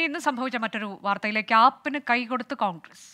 ഇന്ന് സംഭവിച്ച മറ്റൊരു വാർത്തയിലേക്ക് ആപ്പിന് കൈകൊടുത്ത് കോൺഗ്രസ്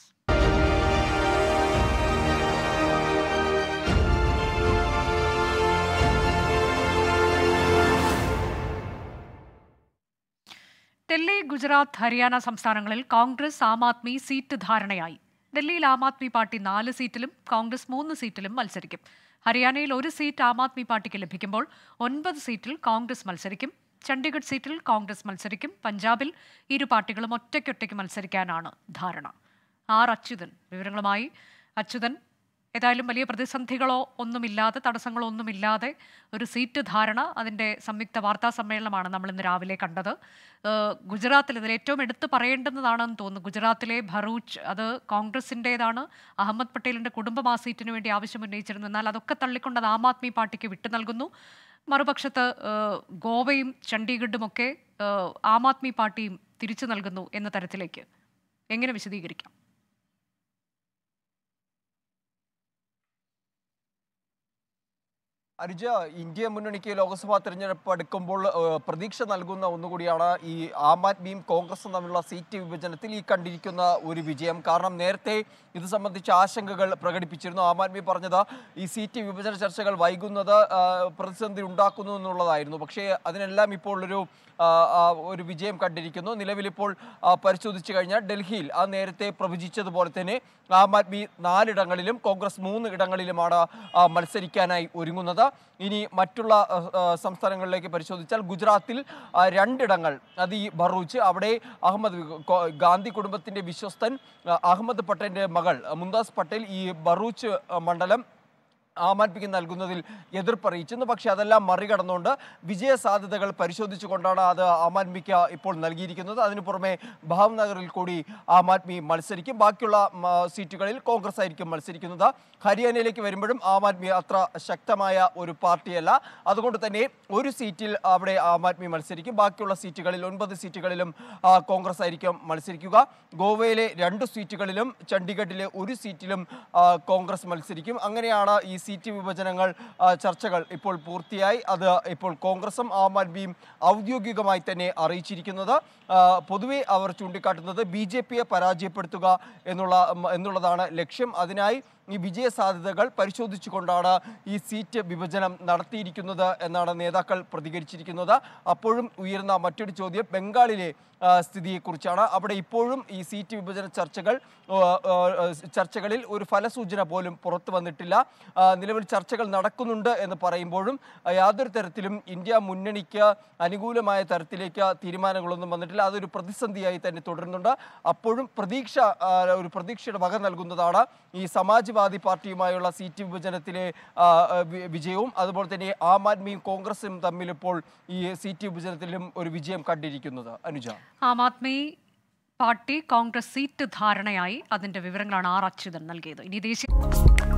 ഡൽഹി ഗുജറാത്ത് ഹരിയാന സംസ്ഥാനങ്ങളിൽ കോൺഗ്രസ് ആം ആദ്മി സീറ്റ് ധാരണയായി ഡൽഹിയിൽ ആം ആദ്മി പാർട്ടി നാല് സീറ്റിലും കോൺഗ്രസ് മൂന്ന് സീറ്റിലും മത്സരിക്കും ഹരിയാനയിൽ ഒരു സീറ്റ് ആം ആദ്മി പാർട്ടിക്ക് ലഭിക്കുമ്പോൾ ഒൻപത് സീറ്റിൽ കോൺഗ്രസ് മത്സരിക്കും ചണ്ഡീഗഡ് സീറ്റിൽ കോൺഗ്രസ് മത്സരിക്കും പഞ്ചാബിൽ ഇരു പാർട്ടികളും ഒറ്റയ്ക്കൊറ്റയ്ക്ക് മത്സരിക്കാനാണ് ധാരണ ആർ അച്യുതൻ വിവരങ്ങളുമായി അച്യുതൻ ഏതായാലും വലിയ പ്രതിസന്ധികളോ ഒന്നുമില്ലാതെ തടസ്സങ്ങളോ ഒന്നുമില്ലാതെ ഒരു സീറ്റ് ധാരണ അതിൻ്റെ സംയുക്ത വാർത്താ സമ്മേളനമാണ് നമ്മൾ ഇന്ന് രാവിലെ കണ്ടത് ഏഹ് ഗുജറാത്തിൽ ഇതിൽ ഏറ്റവും എടുത്തു പറയേണ്ടുന്നതാണെന്ന് തോന്നുന്നു ഗുജറാത്തിലെ ഭറൂച്ച് അത് കോൺഗ്രസിൻ്റേതാണ് അഹമ്മദ് പട്ടേലിൻ്റെ കുടുംബം ആ സീറ്റിന് വേണ്ടി ആവശ്യം ഉന്നയിച്ചിരുന്നു എന്നാൽ അതൊക്കെ തള്ളിക്കൊണ്ട് അത് ആം ആദ്മി പാർട്ടിക്ക് വിട്ടു നൽകുന്നു മറുപക്ഷത്ത് ഏഹ് ഗോവയും ചണ്ഡീഗഡും ഒക്കെ ഏഹ് ആം ആദ്മി പാർട്ടിയും തിരിച്ചു നൽകുന്നു എന്ന തരത്തിലേക്ക് എങ്ങനെ വിശദീകരിക്കാം അനുജ ഇന്ത്യ മുന്നണിക്ക് ലോക്സഭാ തെരഞ്ഞെടുപ്പ് അടുക്കുമ്പോൾ ഏഹ്, പ്രതീക്ഷ നൽകുന്ന ഒന്നുകൂടിയാണ് ഈ ആം ആദ്മിയും കോൺഗ്രസും തമ്മിലുള്ള സീറ്റ് വിഭജനത്തിൽ ഈ കണ്ടിരിക്കുന്ന ഒരു വിജയം കാരണം നേരത്തെ ഇത് സംബന്ധിച്ച ആശങ്കകൾ പ്രകടിപ്പിച്ചിരുന്നു ആം ആദ്മി പറഞ്ഞത് ഈ സീറ്റ് വിഭജന ചർച്ചകൾ വൈകുന്നത് ആഹ്, പ്രതിസന്ധി ഉണ്ടാക്കുന്നു എന്നുള്ളതായിരുന്നു പക്ഷേ അതിനെല്ലാം ഇപ്പോൾ ഒരു ആഹ്, ആഹ്, ഒരു വിജയം കണ്ടിരിക്കുന്നു നിലവിലിപ്പോൾ ആഹ്, പരിശോധിച്ചു കഴിഞ്ഞാൽ ഡൽഹിയിൽ ആ നേരത്തെ പ്രവചിച്ചതുപോലെ തന്നെ ആം ആദ്മി നാലിടങ്ങളിലും കോൺഗ്രസ് മൂന്ന് ഇടങ്ങളിലുമാണ് ആ, മത്സരിക്കാനായി ഒരുങ്ങുന്നത് ഇനി മറ്റുള്ള ആ, ആ, സംസ്ഥാനങ്ങളിലേക്ക് പരിശോധിച്ചാൽ ഗുജറാത്തിൽ ആ, രണ്ടിടങ്ങൾ അത് ഈ ഭറൂച്ച് അവിടെ അഹമ്മദ് കോ- ഗാന്ധി കുടുംബത്തിന്റെ വിശ്വസ്തൻ ആ, അഹമ്മദ് പട്ടേലിന്റെ മകൾ മുംതാസ് പട്ടേൽ ഈ ഭറൂച്ച് ആ, മണ്ഡലം ആം ആദ്മിക്ക് നൽകുന്നതിൽ എതിർപ്പറിയിച്ചിരുന്നു പക്ഷേ അതെല്ലാം മറികടന്നുകൊണ്ട് വിജയ സാധ്യതകൾ പരിശോധിച്ചുകൊണ്ടാണ് അത് ആം ആദ്മിക്ക് ഇപ്പോൾ നൽകിയിരിക്കുന്നത് അതിനു പുറമെ ഭാവ്നഗറിൽ കൂടി ആം ആദ്മി മത്സരിക്കും ബാക്കിയുള്ള ഉം, ആ, സീറ്റുകളിൽ കോൺഗ്രസ് ആയിരിക്കും മത്സരിക്കുന്നത് ഹരിയാനയിലേക്ക് വരുമ്പോഴും ആം ആദ്മി അത്ര ശക്തമായ ഒരു പാർട്ടിയല്ല അതുകൊണ്ട് തന്നെ ഒരു സീറ്റിൽ അവിടെ ആം ആദ്മി മത്സരിക്കും ബാക്കിയുള്ള സീറ്റുകളിൽ ഒൻപത് സീറ്റുകളിലും ആ, കോൺഗ്രസ് ആയിരിക്കും മത്സരിക്കുക ഗോവയിലെ രണ്ട് സീറ്റുകളിലും ചണ്ഡീഗഡിലെ ഒരു സീറ്റിലും ആ, കോൺഗ്രസ് മത്സരിക്കും അങ്ങനെയാണ് ഈ സീറ്റ് വിഭജനങ്ങൾ ആ, ചർച്ചകൾ ഇപ്പോൾ പൂർത്തിയായി അത് ഇപ്പോൾ കോൺഗ്രസും ആം ആദ്മിയും ഔദ്യോഗികമായി തന്നെ അറിയിച്ചിരിക്കുന്നത് ആ, പൊതുവെ അവർ ചൂണ്ടിക്കാട്ടുന്നത് ബി ജെ പിയെ പരാജയപ്പെടുത്തുക എന്നുള്ള എന്നുള്ളതാണ് ലക്ഷ്യം അതിനായി ഈ വിജയ സാധ്യതകൾ പരിശോധിച്ചുകൊണ്ടാണ് ഈ സീറ്റ് വിഭജനം നടത്തിയിരിക്കുന്നത് എന്നാണ് നേതാക്കൾ പ്രതികരിച്ചിരിക്കുന്നത് അപ്പോഴും ഉയർന്ന മറ്റൊരു ചോദ്യം ബംഗാളിലെ ആ, സ്ഥിതിയെക്കുറിച്ചാണ് അവിടെ ഇപ്പോഴും ഈ സീറ്റ് വിഭജന ചർച്ചകൾ ആ, ആ, ചർച്ചകളിൽ ഒരു ഫലസൂചന പോലും പുറത്തു വന്നിട്ടില്ല ആ, നിലവിൽ ചർച്ചകൾ നടക്കുന്നുണ്ട് എന്ന് പറയുമ്പോഴും ആ, യാതൊരു തരത്തിലും ഇന്ത്യ മുന്നണിക്ക് അനുകൂലമായ തരത്തിലേക്ക് തീരുമാനങ്ങളൊന്നും വന്നിട്ടില്ല അതൊരു പ്രതിസന്ധിയായി തന്നെ തുടരുന്നുണ്ട് അപ്പോഴും പ്രതീക്ഷ ആ, ഒരു പ്രതീക്ഷയുടെ വക നൽകുന്നതാണ് ഈ സമാജ്വാദി പാർട്ടിയുമായുള്ള സീറ്റ് വിഭജനത്തിലെ ആ, ആ, വി- വിജയവും അതുപോലെ തന്നെ ആം ആദ്മിയും കോൺഗ്രസും തമ്മിൽ ഇപ്പോൾ ഈ സീറ്റ് വിഭജനത്തിലും ഒരു വിജയം കണ്ടിരിക്കുന്നത് അനുജ ആം ആദ്മി പാർട്ടി കോൺഗ്രസ് സീറ്റ് ധാരണയായി അതിന്റെ വിവരങ്ങളാണ് ആർ അച്യുതൻ നൽകിയത് ഇനി ദേശീയ